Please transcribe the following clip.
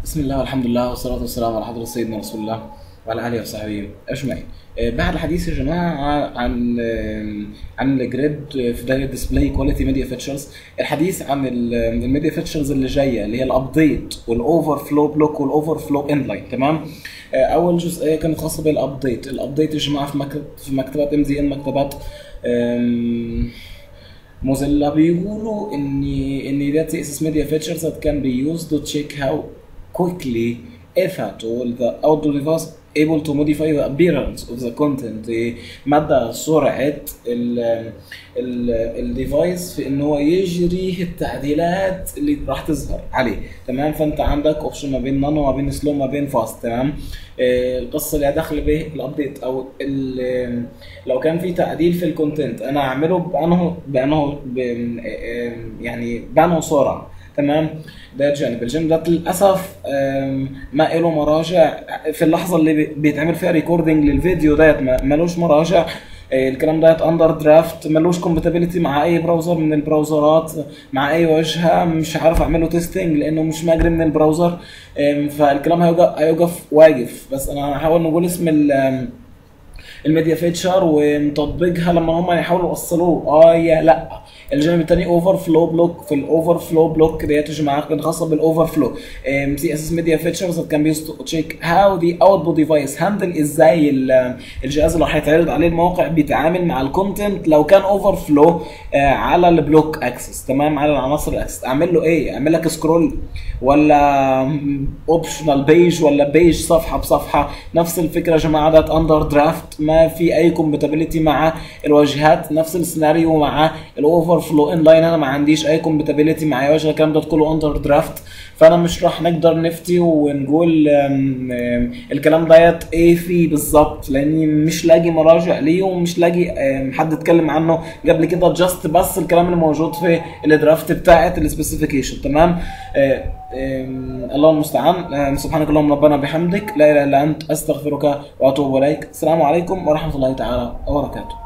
بسم الله والحمد لله والصلاة والسلام على حضرة سيدنا رسول الله وعلى آله وصحبه أجمعين. آه، بعد الحديث يا جماعة عن آه، عن الجريد في دايره ديسبلاي كواليتي ميديا فيتشرز الحديث عن الميديا فيتشرز اللي جاية اللي هي الأبديت والأوفر فلو بلوك والأوفر فلو إنلاين تمام؟ آه، أول جزئية كانت خاصة بالأبديت، الأبديت يا جماعة في مكتب في مكتبات ام زي ان مكتبات آم، موزيلا بيقولوا ان ان that CSS media features that can be used to check how quickly if at all the outdoor device able to modify the appearance of the content إيه، مدى سرعة الديفايس في ان هو يجري التعديلات اللي راح تظهر عليه تمام فانت عندك اوبشن ما بين نانو ما بين سلو ما بين فاست تمام آه، القصه اللي داخل به الابديت او ال- لو كان في تعديل في الكونتنت انا اعمله بانه بانه ب- آه، يعني بانه سرعه تمام ده جانب الجانب ده للاسف آم، ما له مراجع في اللحظه اللي بي- بيتعمل فيها ريكوردنج للفيديو ديت ما- ملوش مراجع آه، الكلام ديت اندر درافت ملوش كومباتيبلتي مع اي براوزر من البراوزرات مع اي واجهه مش عارف اعمله تيستنج لانه مش مجري من البراوزر آم، فالكلام هيوقف هيوقف واقف بس انا هحاول نقول اسم ال آم، الميديا فيتشر ونطبقها لما هم يحاولوا يوصلوه اه يا لا الجانب الثاني اوفر فلو بلوك في الاوفر فلو بلوك ديت يا جماعه كانت خاصه بالاوفر فلو سي اس اس ميديا فيتشرز كان بيست تشيك هاو دي اوتبوت ديفايس هاندل ازاي ال- الجهاز اللي هيتعرض عليه الموقع بيتعامل مع الكونتنت لو كان اوفر فلو على البلوك اكسس تمام على العناصر الاكسس اعمل له ايه اعمل لك سكرول ولا اوبشنال بيج ولا بيج صفحه بصفحه نفس الفكره يا جماعه ده اندر درافت ما في اي كومباتيبلتي مع الواجهات نفس السيناريو مع الاوفر فلو ان لاين انا ما عنديش اي كومباتيبلتي مع اي واجهه الكلام ده كله اندر درافت فانا مش راح نقدر نفتي ونقول أم، أم، الكلام ديت ايه فيه بالظبط لاني مش لاقي مراجع ليه ومش لاقي أم، حد اتكلم عنه قبل كده جاست بس الكلام اللي موجود في الدرافت بتاعت السبيسيفيكيشن تمام آه، آم، الله المستعان آم، سبحانك اللهم ربنا بحمدك لا اله الا انت استغفرك واتوب اليك السلام عليكم ورحمه الله تعالى وبركاته